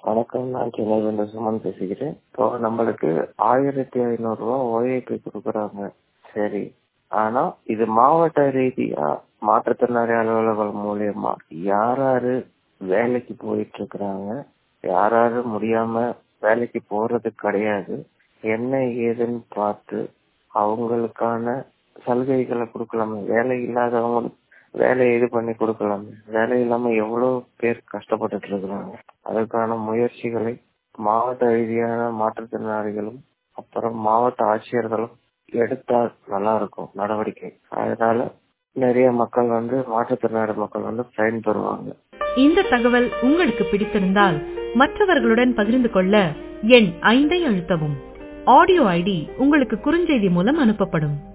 வணக்கம் நான் சென்னையிலிருந்து சுமன் பேசுகிறேன் இப்போ நம்மளுக்கு ஆயிரத்தி ஐநூறு ரூபா ஓஏபி கொடுக்குறாங்க சரி ஆனா இது மாவட்ட ரீதியா மாற்றுத்திறனாளி அலுவலர்கள் மூலியமா யார் யாரு வேலைக்கு போயிட்டு இருக்கிறாங்க யார் யாரு முடியாம வேலைக்கு போறது கிடையாது என்ன ஏதுன்னு பார்த்து அவங்களுக்கான சலுகைகளை கொடுக்கலாமே வேலை இல்லாதவங்களுக்கு வேலை இது பண்ணி கொடுக்கலாமே வேலை இல்லாம எவ்வளவு பேர் கஷ்டப்பட்டுட்டு இருக்கிறாங்க அதுக்கான முயற்சிகளை மாவட்ட ரீதியான மாற்றுத்திறனாளிகளும் அப்புறம் மாவட்ட ஆட்சியர்களும் எடுத்தால் நல்லா இருக்கும் நடவடிக்கை அதனால நிறைய மக்கள் வந்து மாற்றுத்திறனாளி மக்கள் வந்து பயன்பெறுவாங்க இந்த தகவல் உங்களுக்கு பிடித்திருந்தால் மற்றவர்களுடன் பகிர்ந்து கொள்ள எண் ஐந்தை அழுத்தவும் ஆடியோ ஐடி உங்களுக்கு குறுஞ்செய்தி மூலம் அனுப்பப்படும்